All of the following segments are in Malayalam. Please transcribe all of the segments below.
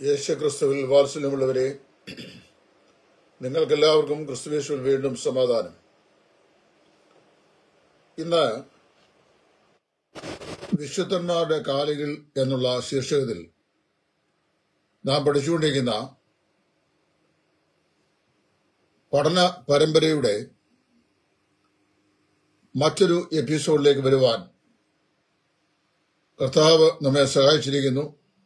യേശുക്രിസ്തുവിൽ വാത്സല്യമുള്ളവരെ നിങ്ങൾക്കെല്ലാവർക്കും ക്രിസ്തുവേശുവിൽ വീണ്ടും സമാധാനം ഇന്ന് വിശുദ്ധന്മാരുടെ കാലുകൾ എന്നുള്ള ശീർഷകത്തിൽ നാം പഠിച്ചുകൊണ്ടിരിക്കുന്ന പഠന പരമ്പരയുടെ മറ്റൊരു എപ്പിസോഡിലേക്ക് വരുവാൻ കർത്താവ് നമ്മെ സഹായിച്ചിരിക്കുന്നു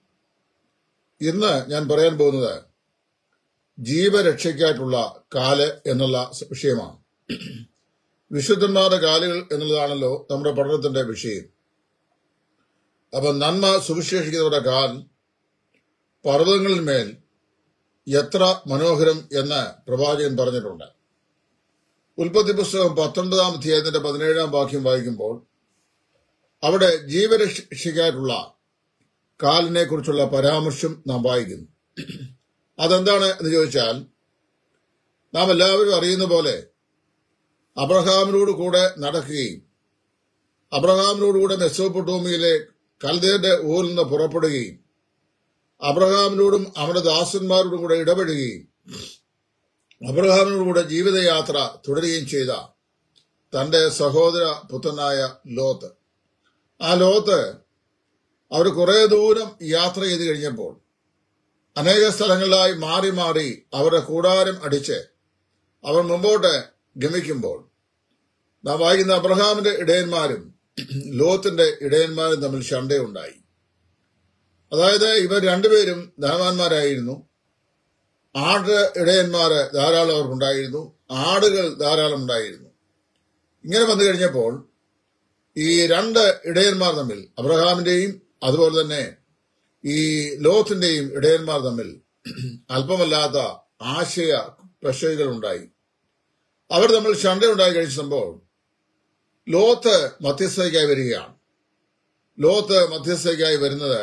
ഇന്ന് ഞാൻ പറയാൻ പോകുന്നത് ജീവരക്ഷയ്ക്കായിട്ടുള്ള കാല് എന്നുള്ള വിഷയമാണ് വിശുദ്ധന്മാരുടെ കാലുകൾ എന്നുള്ളതാണല്ലോ നമ്മുടെ പഠനത്തിന്റെ വിഷയം അപ്പൊ നന്മ സുവിശേഷിക്കുന്നവരുടെ കാൽ പർവ്വതങ്ങളിൽ മേൽ എത്ര മനോഹരം എന്ന് പ്രവാചകൻ പറഞ്ഞിട്ടുണ്ട് ഉൽപ്പത്തി പുസ്തകം പത്തൊൻപതാം അധ്യായത്തിന്റെ പതിനേഴാം വാക്യം വായിക്കുമ്പോൾ അവിടെ ജീവരക്ഷയ്ക്കായിട്ടുള്ള കാലിനെ കുറിച്ചുള്ള പരാമർശം നാം വായിക്കുന്നു അതെന്താണ് എന്ന് ചോദിച്ചാൽ നാം എല്ലാവരും അറിയുന്ന പോലെ അബ്രഹാമിനോട് കൂടെ നടക്കുകയും അബ്രഹാമിനോട് കൂടെ മെസ്സോപ്പൊട്ടോമിയിലെ കൽദേന്റെ ഊരിൽ നിന്ന് പുറപ്പെടുകയും അബ്രഹാമിനോടും അവന്റെ ദാസന്മാരോടും കൂടെ ഇടപെടുകയും അബ്രഹാമിനോട് കൂടെ ജീവിതയാത്ര തുടരുകയും ചെയ്ത തന്റെ സഹോദര പുത്രനായ ലോത്ത് ആ ലോത്ത് അവർ കുറെ ദൂരം യാത്ര ചെയ്ത് കഴിഞ്ഞപ്പോൾ അനേക സ്ഥലങ്ങളിലായി മാറി മാറി അവരുടെ കൂടാരം അടിച്ച് അവർ മുമ്പോട്ട് ഗമിക്കുമ്പോൾ നാം വായിക്കുന്ന അബ്രഹാമിന്റെ ഇടയന്മാരും ലോത്തിന്റെ ഇടയന്മാരും തമ്മിൽ ശണ്ടയുണ്ടായി അതായത് ഇവർ രണ്ടുപേരും ധനവാന്മാരായിരുന്നു ആട് ഇടയന്മാര് ധാരാളം അവർക്കുണ്ടായിരുന്നു ആടുകൾ ധാരാളം ഉണ്ടായിരുന്നു ഇങ്ങനെ വന്നു കഴിഞ്ഞപ്പോൾ ഈ രണ്ട് ഇടയന്മാർ തമ്മിൽ അബ്രഹാമിന്റെയും അതുപോലെ തന്നെ ഈ ലോത്തിന്റെയും ഇടയന്മാർ തമ്മിൽ അല്പമല്ലാത്ത ആശയ പ്രശ്നകൾ ഉണ്ടായി അവർ തമ്മിൽ ശണ്ടയുണ്ടായി കഴിച്ചപ്പോൾ ലോത്ത് മധ്യസ്ഥയ്ക്കായി വരികയാണ് ലോത്ത് മധ്യസ്ഥയ്ക്കായി വരുന്നത്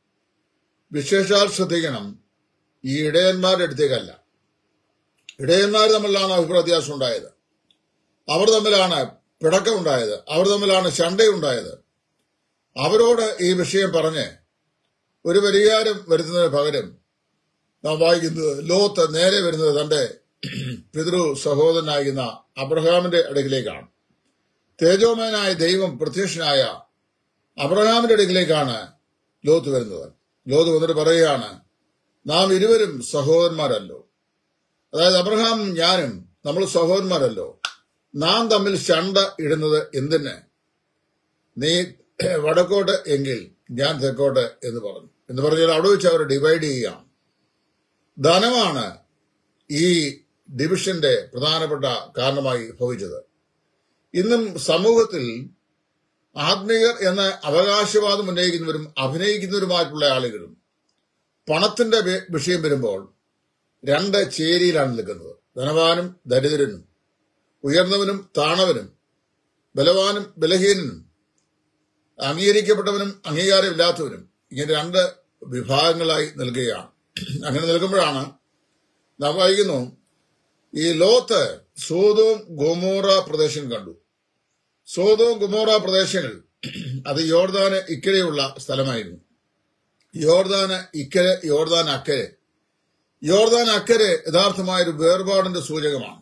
വിശേഷാൽ ശ്രദ്ധിക്കണം ഈ ഇടയന്മാരുടെ അടുത്തേക്കല്ല ഇടയന്മാർ തമ്മിലാണ് അഭിപ്രായ വ്യത്യാസം ഉണ്ടായത് അവർ തമ്മിലാണ് പിടക്കമുണ്ടായത് അവർ തമ്മിലാണ് ശണ്ടയുണ്ടായത് അവരോട് ഈ വിഷയം പറഞ്ഞ് ഒരു പരിഹാരം വരുത്തുന്നതിന് പകരം നാം വായിക്കുന്നത് ലോത്ത് നേരെ വരുന്നത് തന്റെ പിതൃ സഹോദരനായിരുന്ന അബ്രഹാമിന്റെ അടുക്കിലേക്കാണ് തേജോമയനായ ദൈവം പ്രത്യക്ഷനായ അബ്രഹാമിന്റെ അടുക്കിലേക്കാണ് ലോത്ത് വരുന്നത് ലോത്ത് വന്നിട്ട് പറയുകയാണ് നാം ഇരുവരും സഹോദരന്മാരല്ലോ അതായത് അബ്രഹാം ഞാനും നമ്മൾ സഹോദരന്മാരല്ലോ നാം തമ്മിൽ ശണ്ട ഇടുന്നത് എന്തിന് നീ വടക്കോട്ട് എങ്കിൽ ഞാൻ തെക്കോട്ട് എന്ന് പറഞ്ഞു എന്ന് പറഞ്ഞാൽ അവിടെ വെച്ച് അവർ ഡിവൈഡ് ചെയ്യുകയാണ് ധനമാണ് ഈ ഡിവിഷന്റെ പ്രധാനപ്പെട്ട കാരണമായി ഭവിച്ചത് ഇന്നും സമൂഹത്തിൽ ആത്മീയർ എന്ന അവകാശവാദം ഉന്നയിക്കുന്നവരും അഭിനയിക്കുന്നവരുമായിട്ടുള്ള ആളുകളും പണത്തിന്റെ വിഷയം വരുമ്പോൾ രണ്ട് ചേരിയിലാണ് നിൽക്കുന്നത് ധനവാനും ദരിദ്രനും ഉയർന്നവനും താണവനും ബലവാനും ബലഹീനനും അംഗീകരിക്കപ്പെട്ടവനും അംഗീകാരമില്ലാത്തവനും ഇങ്ങനെ രണ്ട് വിഭാഗങ്ങളായി നിൽക്കുകയാണ് അങ്ങനെ നിൽക്കുമ്പോഴാണ് നാം വായിക്കുന്നു ഈ ലോത്ത് സോതോം ഗോമോറ പ്രദേശം കണ്ടു സോതോം ഗുമോറ പ്രദേശങ്ങൾ അത് യോർദാന് ഇക്കരെയുള്ള സ്ഥലമായിരുന്നു യോർദാന് ഇക്കരെ യോർദാൻ അക്കരെ യോർദാൻ അക്കരെ യഥാർത്ഥമായ ഒരു വേർപാടിന്റെ സൂചകമാണ്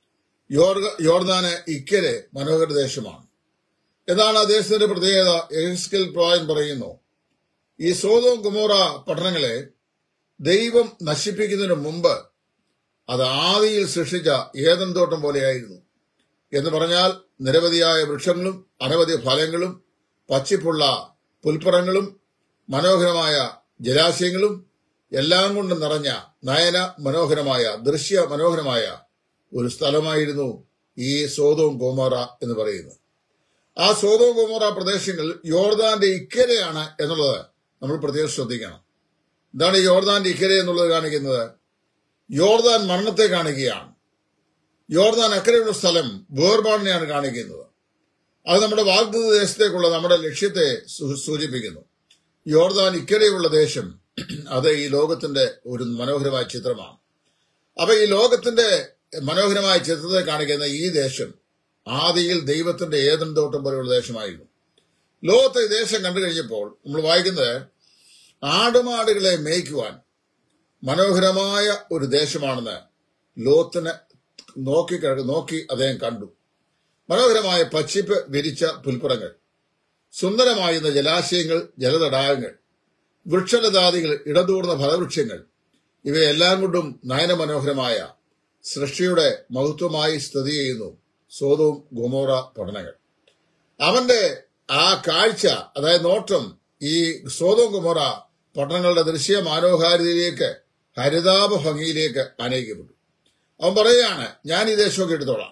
യോർദാന് ഇക്കരെ മനോഹര ദേശമാണ് എന്നാണ് ആ ദേശത്തിന്റെ പ്രത്യേകത എഹസ്കൽ പ്രായൻ പറയുന്നു ഈ സോതോം കുമോറ പട്ടണങ്ങളെ ദൈവം നശിപ്പിക്കുന്നതിന് മുമ്പ് അത് ആദിയിൽ സൃഷ്ടിച്ച ഏതൻ തോട്ടം പോലെയായിരുന്നു എന്ന് പറഞ്ഞാൽ നിരവധിയായ വൃക്ഷങ്ങളും അനവധി ഫലങ്ങളും പച്ചിപ്പുള്ള പുൽപ്പുറങ്ങളും മനോഹരമായ ജലാശയങ്ങളും എല്ലാം കൊണ്ടും നിറഞ്ഞ നയന മനോഹരമായ ദൃശ്യ മനോഹരമായ ഒരു സ്ഥലമായിരുന്നു ഈ സോതവും കോമോറ എന്ന് പറയുന്നത് ആ സോതോ കോമോറ പ്രദേശങ്ങൾ യോർദാന്റെ ഇക്കരയാണ് എന്നുള്ളത് നമ്മൾ പ്രത്യേകം ശ്രദ്ധിക്കണം എന്താണ് യോർദാന്റെ ഇക്കര എന്നുള്ളത് കാണിക്കുന്നത് യോർദാൻ മരണത്തെ കാണിക്കുകയാണ് യോർദാൻ അക്കരെയുള്ള സ്ഥലം വേർപാടിനെയാണ് കാണിക്കുന്നത് അത് നമ്മുടെ വാഗ്ദത്ത ദേശത്തേക്കുള്ള നമ്മുടെ ലക്ഷ്യത്തെ സൂചിപ്പിക്കുന്നു യോർദാൻ ഇക്കരെയുള്ള ദേശം അത് ഈ ലോകത്തിന്റെ ഒരു മനോഹരമായ ചിത്രമാണ് അപ്പൊ ഈ ലോകത്തിന്റെ മനോഹരമായ ചിത്രത്തെ കാണിക്കുന്ന ഈ ദേശം ആദിയിൽ ദൈവത്തിന്റെ ഏതൻ തോട്ടം പോലെയുള്ള ദേശമായിരുന്നു ലോകത്തെ ഈ ദേശം കണ്ടു കഴിഞ്ഞപ്പോൾ നമ്മൾ വായിക്കുന്നത് ആടുമാടുകളെ മേയ്ക്കുവാൻ മനോഹരമായ ഒരു ദേശമാണെന്ന് ലോത്തിന് നോക്കി കിഴ- നോക്കി അദ്ദേഹം കണ്ടു മനോഹരമായ പച്ചിപ്പ് വിരിച്ച പുൽപ്പുറങ്ങൾ സുന്ദരമായിരുന്ന ജലാശയങ്ങൾ ജലതടാകങ്ങൾ വൃക്ഷലതാദികൾ ഇടതൂർന്ന ഫലവൃക്ഷങ്ങൾ ഇവയെല്ലാം കൊണ്ടും നയനമനോഹരമായ സൃഷ്ടിയുടെ മഹത്വമായി സ്ഥിതി ചെയ്യുന്നു സോതവും ഗുമോറ പഠനങ്ങൾ അവന്റെ ആ കാഴ്ച അതായത് നോട്ടം ഈ സോതവും ഗുമോറ പട്ടണങ്ങളുടെ ദൃശ്യ മനോഹാരിതയിലേക്ക് ഹരിതാപ ഭംഗിയിലേക്ക് അനയിക്കപ്പെട്ടു അവൻ പറയുകയാണ് ഞാൻ ഈ ദേശമൊക്കെ എടുത്തോളാം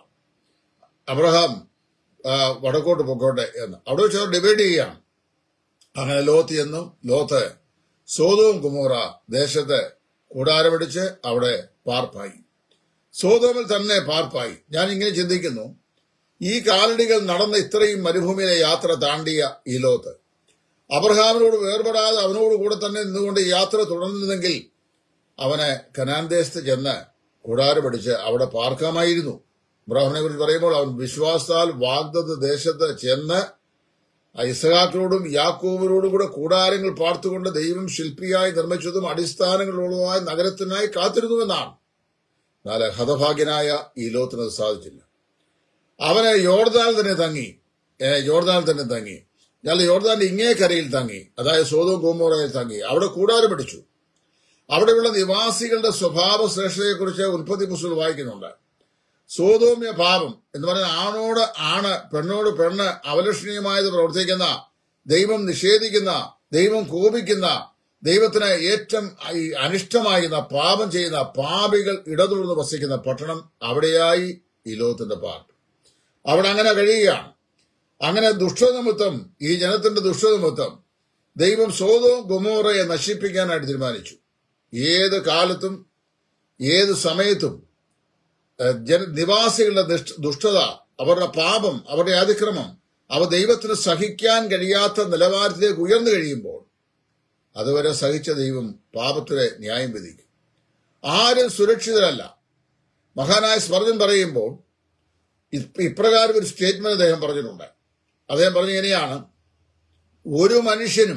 അബ്രഹാം ആ, വടക്കോട്ട് പൊക്കോട്ടെ എന്ന് അവിടെ വെച്ച് അവർ ഡിബേറ്റ് ചെയ്യുകയാണ് അങ്ങനെ ലോത്ത് എന്നും ലോത്ത് സോതവും കുമോറ ദേശത്ത് കൂടാരമടിച്ച് അവിടെ പാർപ്പായി സോതോമിൽ തന്നെ പാർപ്പായി ഞാൻ ഇങ്ങനെ ചിന്തിക്കുന്നു ഈ കാലടികൾ നടന്ന ഇത്രയും മരുഭൂമിയിലെ യാത്ര താണ്ടിയ ഈ ലോത്ത് അബ്രഹാമിനോട് വേർപെടാതെ അവനോട് കൂടെ തന്നെ നിന്നുകൊണ്ട് ഈ യാത്ര തുടർന്നിരുന്നെങ്കിൽ അവന് കനാൻ ദേശത്ത് ചെന്ന് കൂടാരമടിച്ച് അവിടെ പാർക്കാമായിരുന്നു അബ്രഹാമിനെ കുറിച്ച് പറയുമ്പോൾ അവൻ വിശ്വാസത്താൽ വാഗ്ദത്ത ദേശത്ത് ചെന്ന് ഇസഹാക്കിനോടും യാക്കോബിനോടും കൂടെ കൂടാരങ്ങൾ പാർത്തുകൊണ്ട് ദൈവം ശില്പിയായി നിർമ്മിച്ചതും അടിസ്ഥാനങ്ങളുള്ളതുമായ നഗരത്തിനായി കാത്തിരുന്നുവെന്നാണ് എന്നാൽ ഹതഭാഗ്യനായ ഈ ലോത്തിന് അത് സാധിച്ചില്ല അവന് യോർദാനിൽ തന്നെ തങ്ങി ഏ, യോർദാനിൽ തന്നെ തങ്ങി ഞാൻ യോർദാന്റെ ഇങ്ങേ കരയിൽ തങ്ങി അതായത് സോതോ ഗോമോറയിൽ തങ്ങി അവിടെ കൂടാരം പിടിച്ചു അവിടെയുള്ള നിവാസികളുടെ സ്വഭാവ ശ്രേഷ്ഠതയെക്കുറിച്ച് ഉൽപ്പത്തി പുസ്തകം വായിക്കുന്നുണ്ട് സോതോമ്യ പാപം എന്ന് പറയുന്ന ആണോട് ആണ് പെണ്ണോട് പെണ്ണ് അവലക്ഷണീയമായത് പ്രവർത്തിക്കുന്ന ദൈവം നിഷേധിക്കുന്ന ദൈവം കോപിക്കുന്ന ദൈവത്തിന് ഏറ്റവും ഈ അനിഷ്ടമാകുന്ന പാപം ചെയ്യുന്ന പാപികൾ ഇടതുടർന്ന് വസിക്കുന്ന പട്ടണം അവിടെയായി ഈ ലോകത്തിന്റെ പാർട്ട് അവിടെ അങ്ങനെ കഴിയുകയാണ് അങ്ങനെ ദുഷ്ടനിമിത്തം ഈ ജനത്തിന്റെ ദുഷ്ടനിമിത്തം ദൈവം സോതോ ഗുമോറയെ നശിപ്പിക്കാനായിട്ട് തീരുമാനിച്ചു ഏത് കാലത്തും ഏത് സമയത്തും ഏഹ്, ജന നിവാസികളുടെ ദുഷ്ട- ദുഷ്ടത അവരുടെ പാപം അവരുടെ അതിക്രമം അവ ദൈവത്തിന് സഹിക്കാൻ കഴിയാത്ത നിലവാരത്തിലേക്ക് ഉയർന്നു കഴിയുമ്പോൾ അതുവരെ സഹിച്ച ദൈവം പാപത്തിലെ ന്യായം വിധിക്കും ആരും സുരക്ഷിതരല്ല മഹാനായ സ്മർജൻ പറയുമ്പോൾ ഇപ്പ- ഇപ്രകാരം ഒരു സ്റ്റേറ്റ്മെന്റ് അദ്ദേഹം പറഞ്ഞിട്ടുണ്ട് അദ്ദേഹം പറഞ്ഞ ഇങ്ങനെയാണ് ഒരു മനുഷ്യനും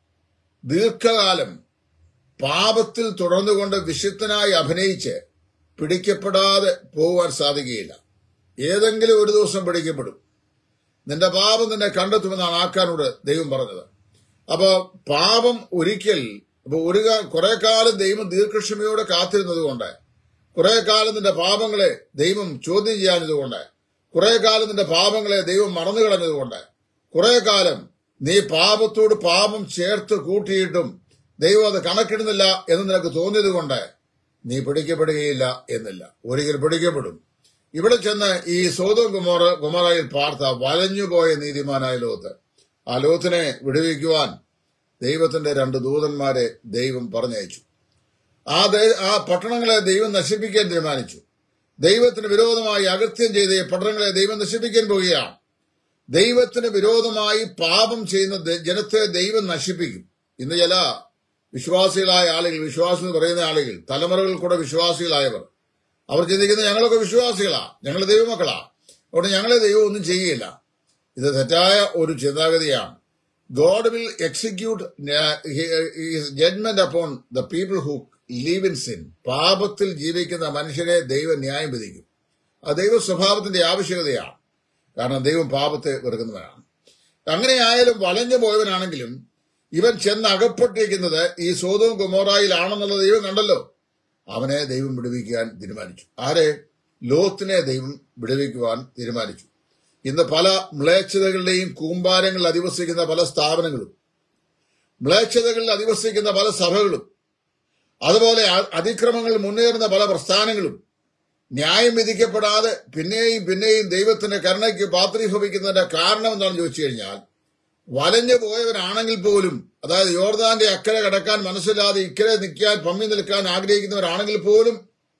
ദീർഘകാലം പാപത്തിൽ തുടർന്നുകൊണ്ട് വിശുദ്ധനായി അഭിനയിച്ച് പിടിക്കപ്പെടാതെ പോകുവാൻ സാധിക്കുകയില്ല ഏതെങ്കിലും ഒരു ദിവസം പിടിക്കപ്പെടും നിന്റെ പാപം നിന്നെ കണ്ടെത്തുമെന്നാണ് ആക്കാനോട് ദൈവം പറഞ്ഞത് അപ്പൊ പാപം ഒരിക്കൽ അപ്പൊ ഒരു കാ- കുറെ കാലം ദൈവം ദീർഘക്ഷമയോടെ കാത്തിരുന്നത് കൊണ്ട് കുറെ കാലം നിന്റെ പാപങ്ങളെ ദൈവം ചോദ്യം ചെയ്യാഞ്ഞതുകൊണ്ട് കുറെ കാലം നിന്റെ പാപങ്ങളെ ദൈവം മറന്നു കളഞ്ഞതുകൊണ്ട് കുറെ കാലം നീ പാപത്തോട് പാപം ചേർത്ത് കൂട്ടിയിട്ടും ദൈവം അത് കണക്കിടുന്നില്ല എന്ന് നിനക്ക് തോന്നിയത് കൊണ്ട് നീ പിടിക്കപ്പെടുകയില്ല എന്നില്ല ഒരിക്കൽ പിടിക്കപ്പെടും ഇവിടെ ചെന്ന് ഈ സോതം കുമാർ കുമാരയിൽ പാർത്ത വലഞ്ഞുപോയ നീതിമാനായ ലോത്ത് ആ ലോത്തിനെ വിടുവിക്കുവാൻ ദൈവത്തിന്റെ രണ്ട് ദൂതന്മാരെ ദൈവം പറഞ്ഞയച്ചു ആ ദേ- ആ പട്ടണങ്ങളെ ദൈവം നശിപ്പിക്കാൻ തീരുമാനിച്ചു ദൈവത്തിന് വിരോധമായി അകൃത്യം ചെയ്ത് ഈ പട്ടണങ്ങളെ ദൈവം നശിപ്പിക്കാൻ പോവുകയാണ് ദൈവത്തിന് വിരോധമായി പാപം ചെയ്യുന്ന ദ- ജനത്തെ ദൈവം നശിപ്പിക്കും ഇന്ന് ചില വിശ്വാസികളായ ആളുകൾ വിശ്വാസം എന്ന് പറയുന്ന ആളുകൾ തലമുറകൾ കൂടെ വിശ്വാസികളായവർ അവർ ചിന്തിക്കുന്നത് ഞങ്ങളൊക്കെ വിശ്വാസികളാ ഞങ്ങൾ ദൈവമക്കളാ അതുകൊണ്ട് ഞങ്ങളെ ദൈവം ഒന്നും ചെയ്യുകയില്ല ഇത് തെറ്റായ ഒരു ചിന്താഗതിയാണ് God will execute judgement upon the people who live in sin പാപത്തിൽ ജീവിക്കുന്ന മനുഷ്യരെ ദൈവം ന്യായം വിധിക്കും അത് ദൈവ സ്വഭാവത്തിന്റെ ആവശ്യകതയാണ് കാരണം ദൈവം പാപത്തെ വെറുക്കുന്നവനാണ് അങ്ങനെയായാലും വളഞ്ഞു പോയവനാണെങ്കിലും ഇവൻ ചെന്ന് അകപ്പെട്ടിരിക്കുന്നത് ഈ സോതവും കുമോറായിലാണെന്നുള്ള ദൈവം കണ്ടല്ലോ അവനെ ദൈവം വിടുവിക്കാൻ തീരുമാനിച്ചു ആരെ ലോത്തിനെ ദൈവം വിടുവിക്കുവാൻ തീരുമാനിച്ചു ഇന്ന് പല മ്ലേച്ഛതകളുടെയും കൂമ്പാരങ്ങളിൽ അധിവസിക്കുന്ന പല സ്ഥാപനങ്ങളും മ്ലേച്ഛതകളിൽ അധിവസിക്കുന്ന പല സഭകളും അതുപോലെ അ- അതിക്രമങ്ങളിൽ മുന്നേറുന്ന പല പ്രസ്ഥാനങ്ങളും ന്യായം വിധിക്കപ്പെടാതെ പിന്നെയും പിന്നെയും ദൈവത്തിന്റെ കരുണയ്ക്ക് പാത്രീഭവിക്കുന്നതിന്റെ കാരണം എന്താണെന്ന് ചോദിച്ചു കഴിഞ്ഞാൽ വലഞ്ഞു പോയവരാണെങ്കിൽ പോലും അതായത് യോർദാന്റെ അക്കരെ കടക്കാൻ മനസ്സില്ലാതെ ഇക്കരെ നിൽക്കാൻ പമ്മി നിൽക്കാൻ ആഗ്രഹിക്കുന്നവരാണെങ്കിൽ പോലും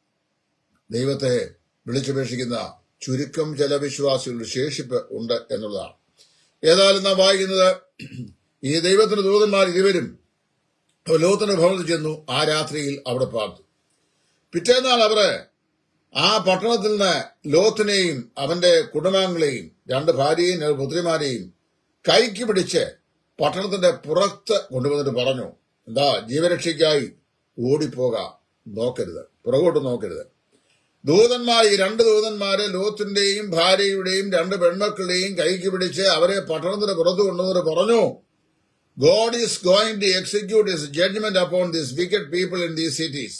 ദൈവത്തെ വിളിച്ചപേക്ഷിക്കുന്ന ചുരുക്കം ചില വിശ്വാസികളുടെ ശേഷിപ്പ് ഉണ്ട് എന്നുള്ളതാണ് ഏതായാലും നാം വായിക്കുന്നത് ഈ ദൈവത്തിന്റെ ദൂതന്മാർ ഇരുവരും ലോകത്തിന്റെ ഭവനത്തിൽ ചെന്നു ആ രാത്രിയിൽ അവിടെ പാർത്തു പിറ്റേന്നാൾ അവര് ആ പട്ടണത്തിൽ നിന്ന് ലോത്തിനെയും അവന്റെ കുടുംബാംഗങ്ങളെയും രണ്ട് ഭാര്യയും രണ്ട് പുത്രിമാരെയും കൈക്ക് പിടിച്ച് പട്ടണത്തിന്റെ പുറത്ത് കൊണ്ടുവന്നിട്ട് പറഞ്ഞു എന്താ ജീവരക്ഷയ്ക്കായി ഓടിപ്പോക നോക്കരുത് പുറകോട്ട് നോക്കരുത് ദൂതന്മാർ ഈ രണ്ട് ദൂതന്മാരെ ലോത്തിന്റെയും ഭാര്യയുടെയും രണ്ട് പെൺമക്കളുടെയും കൈക്ക് പിടിച്ച് അവരെ പട്ടണത്തിന് പുറത്തു കൊണ്ടുവന്നിട്ട് പറഞ്ഞു God is going to execute his judgement upon these wicked people in these cities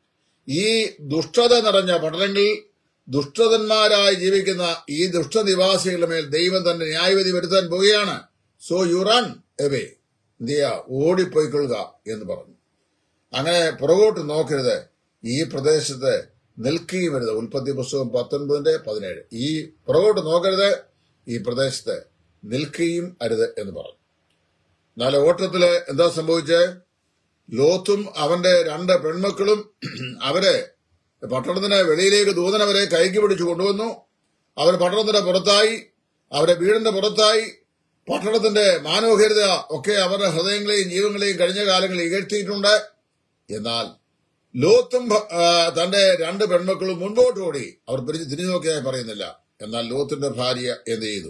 ഈ ദുഷ്ടത നിറഞ്ഞ പട്ടണങ്ങളിൽ ദുഷ്ടതന്മാരായി ജീവിക്കുന്ന ഈ ദുഷ്ടനിവാസികളുടെ മേൽ ദൈവം തന്റെ ന്യായവിധി വരുത്താൻ പോവുകയാണ് സോ യു റൺ എവേ എന്തിയ ഓടിപ്പോയിക്കൊള്ളുക എന്ന് പറഞ്ഞു അങ്ങനെ പുറകോട്ട് നോക്കരുത് ഈ പ്രദേശത്ത് നിൽക്കുകയും വരുത് ഉൽപ്പത്തി പുസ്തകം പത്തൊൻപതിന്റെ പതിനേഴ് ഈ പുറകോട്ട് നോക്കരുത് ഈ പ്രദേശത്ത് നിൽക്കുകയും അരുത് എന്ന് പറഞ്ഞു എന്നാൽ ഓട്ടത്തില് എന്താ സംഭവിച്ചത് ലോത്തും അവന്റെ രണ്ട് പെൺമക്കളും അവരെ പട്ടണത്തിന് വെളിയിലേക്ക് ദൂതനവരെ കൈക്ക് പിടിച്ചു കൊണ്ടുവന്നു അവർ പട്ടണത്തിന്റെ പുറത്തായി അവരെ വീടിന്റെ പുറത്തായി പട്ടണത്തിന്റെ മാനോഹരിത ഒക്കെ അവരുടെ ഹൃദയങ്ങളെയും ജീവങ്ങളെയും കഴിഞ്ഞ കാലങ്ങളിൽ ഇകഴ്ത്തിയിട്ടുണ്ട് എന്നാൽ ലോത്തും ഭ- ആ, തന്റെ രണ്ട് പെൺമക്കളും മുൻപോട്ട് ഓടി അവർ പിരിച്ച് തിരിഞ്ഞു നോക്കിയായി പറയുന്നില്ല എന്നാൽ ലോത്തിന്റെ ഭാര്യ എന്ത് ചെയ്തു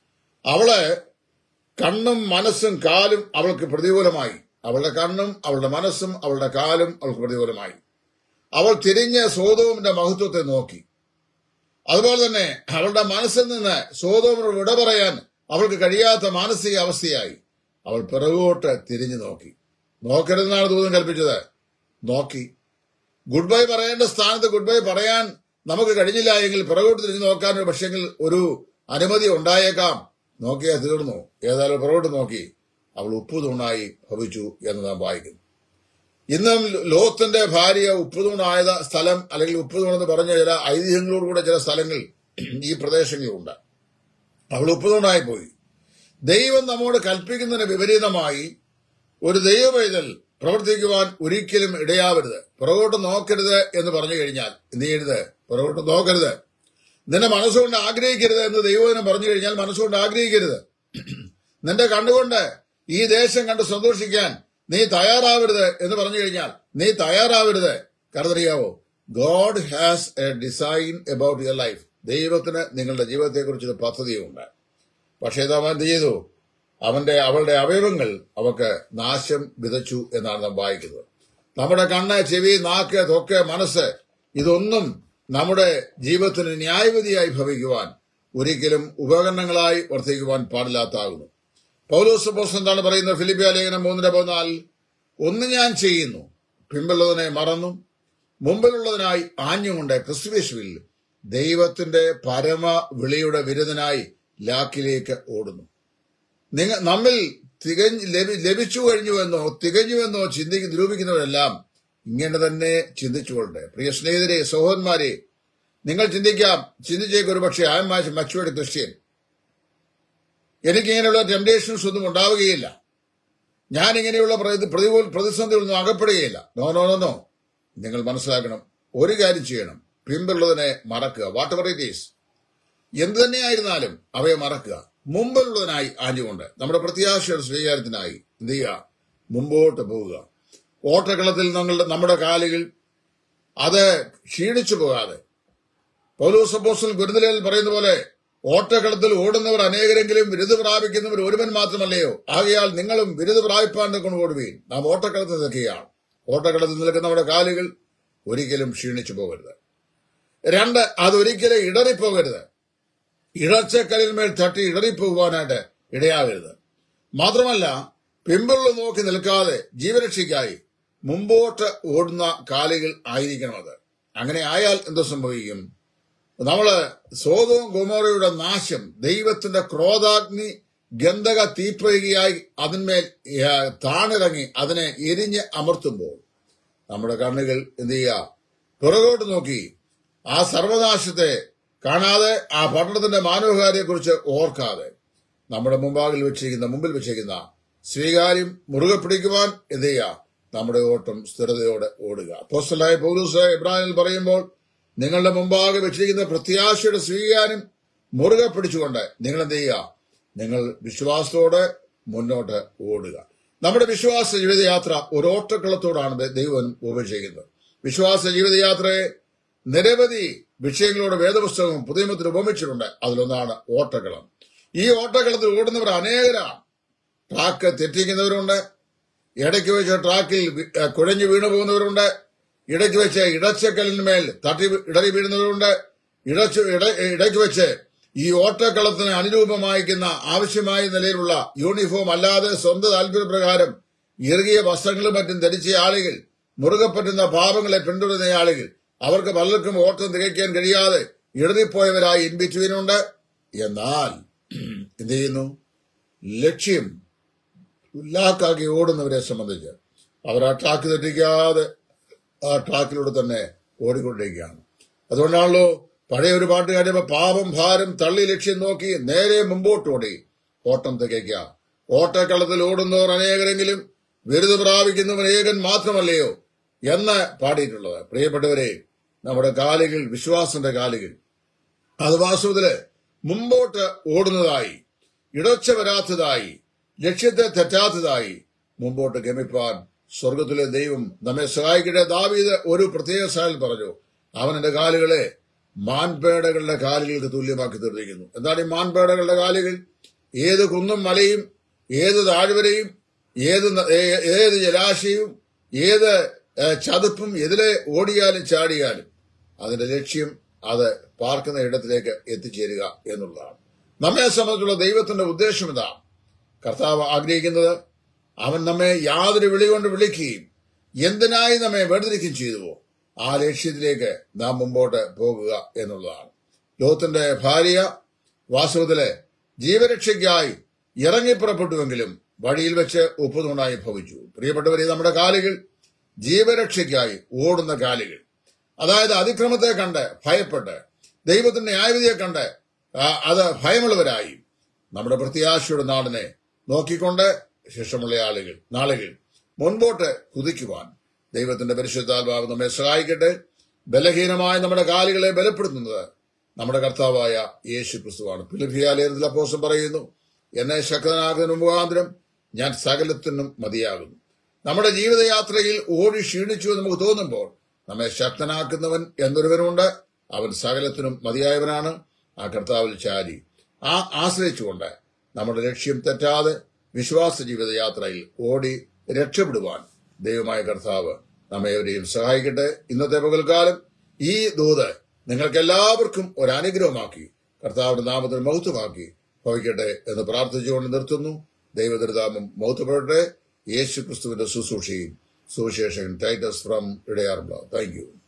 അവള് കണ്ണും മനസ്സും കാലും അവൾക്ക് പ്രതികൂലമായി അവളുടെ കണ്ണും അവളുടെ മനസ്സും അവളുടെ കാലും അവൾക്ക് പ്രതികൂലമായി അവൾ തിരിഞ്ഞ് സോതോമിന്റെ മഹത്വത്തെ നോക്കി അതുപോലെ തന്നെ അവളുടെ മനസ്സിൽ നിന്ന് സോതോമിനോട് വിട പറയാൻ അവൾക്ക് കഴിയാത്ത മാനസിക അവസ്ഥയായി അവൾ പിറകോട്ട് തിരിഞ്ഞു നോക്കി നോക്കരുതെന്നാണ് ദൂതം കൽപ്പിച്ചത് നോക്കി ഗുഡ് ബൈ പറയേണ്ട സ്ഥാനത്ത് ഗുഡ് ബൈ പറയാൻ നമുക്ക് കഴിഞ്ഞില്ല എങ്കിൽ പിറകോട്ട് തിരിഞ്ഞു നോക്കാൻ ഒരു പക്ഷെങ്കിൽ ഒരു അനുമതി ഉണ്ടായേക്കാം നോക്കിയാൽ തീർന്നു ഏതായാലും പിറകോട്ട് നോക്കി അവൾ ഉപ്പുതൂണായി ഭവിച്ചു എന്ന് നാം വായിക്കുന്നു ഇന്നും ലോത്തിന്റെ ഭാര്യ ഉപ്പുതൂണായ സ്ഥലം അല്ലെങ്കിൽ ഉപ്പുതൂണെന്ന് പറഞ്ഞ ചില ഐതിഹ്യങ്ങളോടുകൂടെ ചില സ്ഥലങ്ങൾ ഈ പ്രദേശങ്ങളിലുണ്ട് അവൾ ഉപ്പുതൂണായി പോയി ദൈവം നമ്മോട് കൽപ്പിക്കുന്നതിന് വിപരീതമായി ഒരു ദൈവപൈതൽ പ്രവർത്തിക്കുവാൻ ഒരിക്കലും ഇടയാവരുത് പുറകോട്ട് നോക്കരുത് എന്ന് പറഞ്ഞു കഴിഞ്ഞാൽ എന്ത് ചെയ്യരുത് പുറകോട്ട് നോക്കരുത് നിന്റെ മനസ്സുകൊണ്ട് ആഗ്രഹിക്കരുത് എന്ന് ദൈവദിനം പറഞ്ഞു കഴിഞ്ഞാൽ മനസ്സുകൊണ്ട് ആഗ്രഹിക്കരുത് നിന്റെ കണ്ടുകൊണ്ട് ഈ ദേശം കണ്ട് സന്തോഷിക്കാൻ നീ തയ്യാറാവരുത് എന്ന് പറഞ്ഞു കഴിഞ്ഞാൽ നീ തയ്യാറാവരുത് കാരണം അറിയാവോ God has a design about your life ദൈവത്തിന് നിങ്ങളുടെ ജീവിതത്തെക്കുറിച്ചൊരു പദ്ധതിയുണ്ട് പക്ഷേ ഇത് അവൻ എന്ത് ചെയ്തു അവന്റെ അവളുടെ അവയവങ്ങൾ അവക്ക് നാശം വിതച്ചു എന്നാണ് നാം വായിക്കുന്നത് നമ്മുടെ കണ്ണ് ചെവി നാക്ക് തൊക്ക് മനസ്സ് ഇതൊന്നും നമ്മുടെ ജീവിതത്തിന് ന്യായവിധിയായി ഭവിക്കുവാൻ ഒരിക്കലും ഉപകരണങ്ങളായി വർദ്ധിക്കുവാൻ പാടില്ലാത്താകുന്നു പൗലോസ് പോസ്റ്റ് എന്താണ് പറയുന്നത് ഫിലിപ്പിയ ലേഖനം മൂന്നിന്റെ പതിനാലിൽ ഒന്ന് ഞാൻ ചെയ്യുന്നു പിമ്പുള്ളതിനെ മറന്നു മുമ്പിലുള്ളതിനായി ആഞ്ഞുകൊണ്ട് ക്രിസ്തുവേശുവിൽ ദൈവത്തിന്റെ പരമ വിളിയുടെ വിരുദ്ധനായി ലാക്കിലേക്ക് ഓടുന്നു നിങ്ങൾ നമ്മിൽ തികഞ്ഞ് ലഭി- ലഭിച്ചു കഴിഞ്ഞുവെന്നോ തികഞ്ഞുവെന്നോ ചിന്തിക്ക് നിരൂപിക്കുന്നവരെല്ലാം ഇങ്ങനെ തന്നെ ചിന്തിച്ചുകൊള്ളട്ടെ പ്രിയ സ്നേഹിതരെ സഹോദരന്മാരെ നിങ്ങൾ ചിന്തിക്കാം ചിന്തിച്ചേക്ക് ഒരു പക്ഷേ ഐ എം മച്ചുവേഡ് ക്രിസ്ത്യൻ എനിക്ക് ഇങ്ങനെയുള്ള ടെംപ്ടേഷൻസ് ഒന്നും ഉണ്ടാവുകയില്ല ഞാൻ ഇങ്ങനെയുള്ള പ്രതി- പ്രതികൂല പ്രതിസന്ധികളൊന്നും അകപ്പെടുകയില്ല നോ നോ നോ നോ നിങ്ങൾ മനസ്സിലാക്കണം ഒരു കാര്യം ചെയ്യണം പിമ്പുള്ളതിനെ മറക്കുക വാട്ട് എവർ ഇറ്റ് ഈസ് എന്ത് തന്നെയായിരുന്നാലും അവയെ മറക്കുക മുമ്പിലുള്ളതിനായി ആഞ്ഞുകൊണ്ട് നമ്മുടെ പ്രത്യാശയുടെ സ്വീകാരത്തിനായി എന്ത് ചെയ്യുക മുമ്പോട്ട് പോവുക ഓട്ടക്കളത്തിൽ ഞങ്ങളുടെ നമ്മുടെ കാലുകൾ അത് ക്ഷീണിച്ചു പോകാതെ പൗലോസ് അപ്പോസ്റ്റൽ ഗുരുതലയിൽ പറയുന്ന പോലെ ഓട്ടക്കളത്തിൽ ഓടുന്നവർ അനേകരെങ്കിലും ബിരുദ പ്രാപിക്കുന്നവർ ഒരുവൻ മാത്രമല്ലയോ ആകയാൽ നിങ്ങളും ബിരുദ പ്രാപിപ്പാൻ കൊണ്ട് ഓടുവീൻ നാം ഓട്ടക്കളത്തിൽ നിൽക്കുകയാണ് ഓട്ടക്കളത്തിൽ നിൽക്കുന്ന നമ്മുടെ കാലുകൾ ഒരിക്കലും ക്ഷീണിച്ചു പോകരുത് രണ്ട് അതൊരിക്കലും ഇടറിപ്പോകരുത് ഇടർച്ചക്കലിന്മേൽ തട്ടി ഇടറിപ്പോകുവാനായിട്ട് ഇടയാകരുത് മാത്രമല്ല പിമ്പിള്ള നോക്കി നിൽക്കാതെ ജീവരക്ഷയ്ക്കായി മുമ്പോട്ട് ഓടുന്ന കാലുകൾ ആയിരിക്കണം അത് അങ്ങനെ ആയാൽ എന്ത് സംഭവിക്കും നമ്മള് സോതവും ഗോമോറയുടെ നാശം ദൈവത്തിന്റെ ക്രോധാഗ്നി ഗന്ധക തീപ്പൊയ്കയായി അതിന്മേൽ ഏ, താണിറങ്ങി അതിനെ എരിഞ്ഞ് അമർത്തുമ്പോൾ നമ്മുടെ കണ്ണുകൾ എന്ത് ചെയ്യുക പുറകോട്ട് നോക്കി ആ സർവനാശത്തെ കാണാതെ ആ പട്ടണത്തിന്റെ മാനവകാരിയെക്കുറിച്ച് ഓർക്കാതെ നമ്മുടെ മുമ്പാകിൽ വെച്ചിരിക്കുന്ന മുമ്പിൽ വെച്ചിരിക്കുന്ന സ്വീകാര്യം മുറുകെ പിടിക്കുവാൻ എന്ത് ചെയ്യുക നമ്മുടെ ഓട്ടം സ്ഥിരതയോടെ ഓടുക അപ്പോസ്റ്റലായ പൗലൂസ് ഇബ്രാഹിമിൽ പറയുമ്പോൾ നിങ്ങളുടെ മുമ്പാകെ വെച്ചിരിക്കുന്ന പ്രത്യാശയുടെ സ്വീകാര്യം മുറുകെ പിടിച്ചുകൊണ്ട് നിങ്ങൾ എന്ത് ചെയ്യുക നിങ്ങൾ വിശ്വാസത്തോടെ മുന്നോട്ട് ഓടുക നമ്മുടെ വിശ്വാസ ജീവിതയാത്ര ഒരു ഓട്ടക്കളത്തോടാണ് ദ- ദൈവം ഉപയോഗിക്കുന്നത് വിശ്വാസ ജീവിതയാത്രയെ നിരവധി വിഷയങ്ങളോട് വേദപുസ്തകം പുതിയമത്തിൽ ഉപമിച്ചിട്ടുണ്ട് അതിലൊന്നാണ് ഓട്ടക്കളം ഈ ഓട്ടക്കളത്തിൽ ഓടുന്നവർ അനേകരാണ് ട്രാക്ക് തെറ്റിക്കുന്നവരുണ്ട് ഇടയ്ക്ക് വെച്ച് ട്രാക്കിൽ വി- ഏഹ് കുഴഞ്ഞു വീണു പോകുന്നവരുണ്ട് ഇടയ്ക്ക് വെച്ച് ഇടച്ചക്കലിന്മേൽ തട്ടി ഇടറി വീഴുന്നവരുണ്ട് ഇടച്ചു ഇട ഇടയ്ക്ക് വെച്ച് ഈ ഓട്ടക്കളത്തിന് അനുരൂപമായിരിക്കുന്ന ആവശ്യമായ നിലയിലുള്ള യൂണിഫോം അല്ലാതെ സ്വന്തം താല്പര്യപ്രകാരം ഇറുകിയ വസ്ത്രങ്ങളും മറ്റും ധരിച്ച ആളുകൾ മുറുകെ പറ്റുന്ന പാപങ്ങളെ പിന്തുടരുന്ന ആളുകൾ അവർക്ക് പലർക്കും ഓട്ടം തികയ്ക്കാൻ കഴിയാതെ ഇടറിപ്പോയവരായി ഇൻബിറ്റ്വീനുണ്ട് എന്നാൽ എന്ത് ചെയ്യുന്നു ലക്ഷ്യം ഉല്ലാക്കാക്കി ഓടുന്നവരെ സംബന്ധിച്ച് അവർ ആ ട്രാക്ക് തെറ്റിക്കാതെ ആ ട്രാക്കിലൂടെ തന്നെ ഓടിക്കൊണ്ടിരിക്കുകയാണ് അതുകൊണ്ടാണല്ലോ പഴയ ഒരു പാട്ട് കാര്യപ്പോ പാപം ഭാരം തള്ളി ലക്ഷ്യം നോക്കി നേരെ മുമ്പോട്ടോടി ഓട്ടം തികയ്ക്കുക ഓട്ടക്കളത്തിൽ ഓടുന്നവർ അനേകരെങ്കിലും ബിരുദ പ്രാപിക്കുന്നവൻ ഏകൻ മാത്രമല്ലയോ എന്ന് പാടിയിട്ടുള്ളത് പ്രിയപ്പെട്ടവരെ നമ്മുടെ കാലുകൾ വിശ്വാസന്റെ കാലുകൾ അത് വാസ്തവത്തില് മുമ്പോട്ട് ഓടുന്നതായി ഇടച്ച വരാത്തതായി ലക്ഷ്യത്തെ തെറ്റാത്തതായി മുമ്പോട്ട് ഗമിപ്പാൻ സ്വർഗത്തിലെ ദൈവം നമ്മെ സഹായിക്കട്ടെ ദാവീദ് ഒരു പ്രത്യേക സ്ഥലം പറഞ്ഞു അവൻ എന്റെ കാലുകളെ മാൻപേടകളുടെ കാലുകൾക്ക് തുല്യമാക്കി തീർന്നിരിക്കുന്നു എന്താണ് ഈ മാൻപേടകളുടെ കാലുകൾ ഏത് കുന്നും മലയും ഏത് താഴ്വരയും ഏത് ന- ഏ- ഏത് ജലാശയവും ഏത് ഏ, ചതുപ്പും എതിലെ ഓടിയാലും ചാടിയാലും അതിന്റെ ലക്ഷ്യം അത് പാർക്കുന്ന ഇടത്തിലേക്ക് എത്തിച്ചേരുക എന്നുള്ളതാണ് നമ്മെ സംബന്ധിച്ചുള്ള ദൈവത്തിന്റെ ഉദ്ദേശം ഇതാണ് കർത്താവ് ആഗ്രഹിക്കുന്നത് അവൻ നമ്മെ യാതൊരു വിളി കൊണ്ട് വിളിക്കുകയും എന്തിനായി നമ്മെ വേർതിരിക്കുകയും ചെയ്തുവോ ആ ലക്ഷ്യത്തിലേക്ക് നാം മുമ്പോട്ട് പോകുക എന്നുള്ളതാണ് ലോകത്തിന്റെ ഭാര്യ വാസ്തവത്തില് ജീവരക്ഷയ്ക്കായി ഇറങ്ങിപ്പുറപ്പെട്ടുവെങ്കിലും വഴിയിൽ വെച്ച് ഉപ്പുതൂണായി ഭവിച്ചു പ്രിയപ്പെട്ടവരെ നമ്മുടെ കാലുകൾ ജീവരക്ഷയ്ക്കായി ഓടുന്ന കാലുകൾ അതായത് അതിക്രമത്തെ കണ്ട് ഭയപ്പെട്ട് ദൈവത്തിന്റെ ന്യായവിധിയെ കണ്ട് ആ, അത് ഭയമുള്ളവരായി നമ്മുടെ പ്രത്യാശയുടെ നാടിനെ നോക്കിക്കൊണ്ട് ശേഷമുള്ള ആളുകൾ നാളുകൾ മുൻപോട്ട് കുതിക്കുവാൻ ദൈവത്തിന്റെ പരിശുദ്ധാത്മാവ് നമ്മെ സഹായിക്കട്ടെ ബലഹീനമായ നമ്മുടെ കാലുകളെ ബലപ്പെടുത്തുന്നത് നമ്മുടെ കർത്താവായ യേശു ക്രിസ്തുവാണ് ഫിലിപ്പിയാലേഖനത്തിൽ അപ്പോസം പറയുന്നു എന്നെ ശക്തനാകുന്ന മുഖാന്തരം ഞാൻ സകലത്തിനും മതിയാകുന്നു നമ്മുടെ ജീവിതയാത്രയിൽ ഓടി ക്ഷീണിച്ചു എന്ന് നമുക്ക് തോന്നുമ്പോൾ നമ്മെ ശക്തനാക്കുന്നവൻ എന്നൊരുവനുണ്ട് അവൻ സകലത്തിനും മതിയായവനാണ് ആ കർത്താവിൽ ചാരി ആ ആശ്രയിച്ചുകൊണ്ട് നമ്മുടെ ലക്ഷ്യം തെറ്റാതെ വിശ്വാസ ജീവിതയാത്രയിൽ ഓടി രക്ഷപ്പെടുവാൻ ദൈവമായ കർത്താവ് നമ്മെ എവരെയും സഹായിക്കട്ടെ ഇന്നത്തെ പകൽക്കാലം ഈ ദൂത് നിങ്ങൾക്ക് എല്ലാവർക്കും ഒരു അനുഗ്രഹമാക്കി കർത്താവിന്റെ നാമത്തിൽ മഹത്വമാക്കി ഭവിക്കട്ടെ എന്ന് പ്രാർത്ഥിച്ചുകൊണ്ട് നിർത്തുന്നു ദൈവദൃതാമം മഹത്വപ്പെടട്ടെ യേശു ക്രിസ്തുവിന്റെ ശുശ്രൂഷയും സുവിശേഷൻ ടൈറ്റസ് ഫ്രം ഇടയാർബ്ല താങ്ക് യു